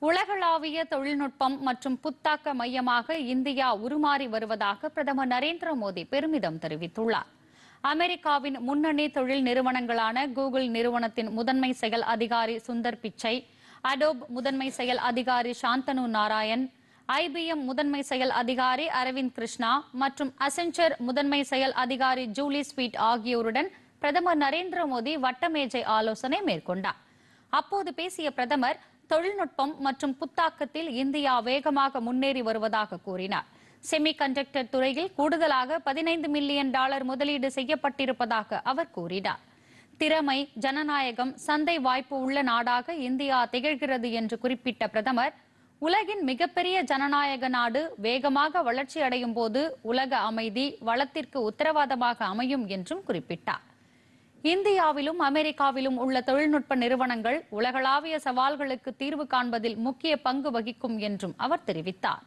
உலகளாவிய தொழில்நுட்பம் மற்றும் புத்தாக்க மையமாக இந்தியா உருமாறி வருவதாக பிரதமர் நரேந்திர மோடி பெருமிதம் தெரிவித்துள்ளார் அமெரிக்காவின் முன்னணி தொழில் நிறுவனங்களான கூகுள் நிறுவனத்தின் முதன்மை செயல் அதிகாரி சுந்தர் பிச்சை அடோப் முதன்மை செயல் அதிகாரி சாந்தனு நாராயண் ஐபிஎம் முதன்மை செயல் அதிகாரி அரவிந்த் கிருஷ்ணா மற்றும் அசென்ச்சர் முதன்மை செயல் அதிகாரி ஜூலி ஸ்வீட் ஆகியோருடன் பிரதமர் நரேந்திர மோடி வட்டமேஜை ஆலோசனை மேற்கொண்டார் அப்போது பேசிய பிரதமர் தொழில்நுட்பம் மற்றும் புத்தாக்கத்தில் இந்தியா வேகமாக முன்னேறி வருவதாக கூறினார் செமி கண்டக்டர் துறையில் கூடுதலாக பதினைந்து மில்லியன் டாலர் முதலீடு செய்யப்பட்டிருப்பதாக அவர் கூறினார் திறமை ஜனநாயகம் சந்தை வாய்ப்பு உள்ள நாடாக இந்தியா திகழ்கிறது என்று குறிப்பிட்ட பிரதமர் உலகின் மிகப்பெரிய ஜனநாயக நாடு வேகமாக வளர்ச்சி அடையும் போது உலக அமைதி வளத்திற்கு உத்தரவாதமாக அமையும் என்றும் குறிப்பிட்டார் இந்தியாவிலும் அமெரிக்காவிலும் உள்ள தொழில்நுட்ப நிறுவனங்கள் உலகளாவிய சவால்களுக்கு தீர்வு காண்பதில் முக்கிய பங்கு வகிக்கும் என்றும் அவர் தெரிவித்தார்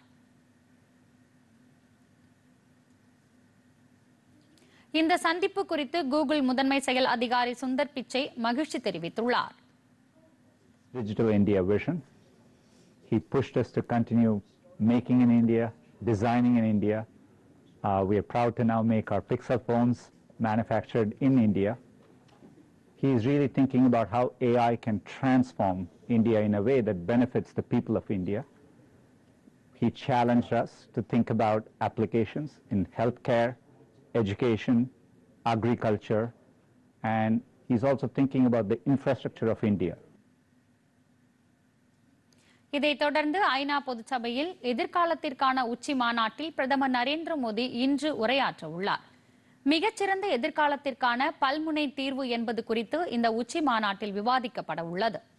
இந்த சந்திப்பு குறித்து கூகுள் முதன்மை செயல் அதிகாரி சுந்தர் பிச்சை மகிழ்ச்சி தெரிவித்துள்ளார் Digital India vision. He pushed us to continue making in India, designing in India. Uh, we are proud to now make our Pixel phones manufactured in India. He is really thinking about how AI can transform India in a way that benefits the people of India. He challenged us to think about applications in healthcare, education, agriculture, and he's also thinking about the infrastructure of India. இதைத் தொடர்ந்து ஐநா பொதுச்சபையில் எதிர்காலத்திற்கான உச்சி மாநாட்டில் பிரதமர் நரேந்திர மோடி இன்று உரையாற்ற உள்ளார் மிகச்சிறந்த எதிர்காலத்திற்கான பல்முனை தீர்வு என்பது குறித்து இந்த உச்சி மாநாட்டில் விவாதிக்கப்பட உள்ளது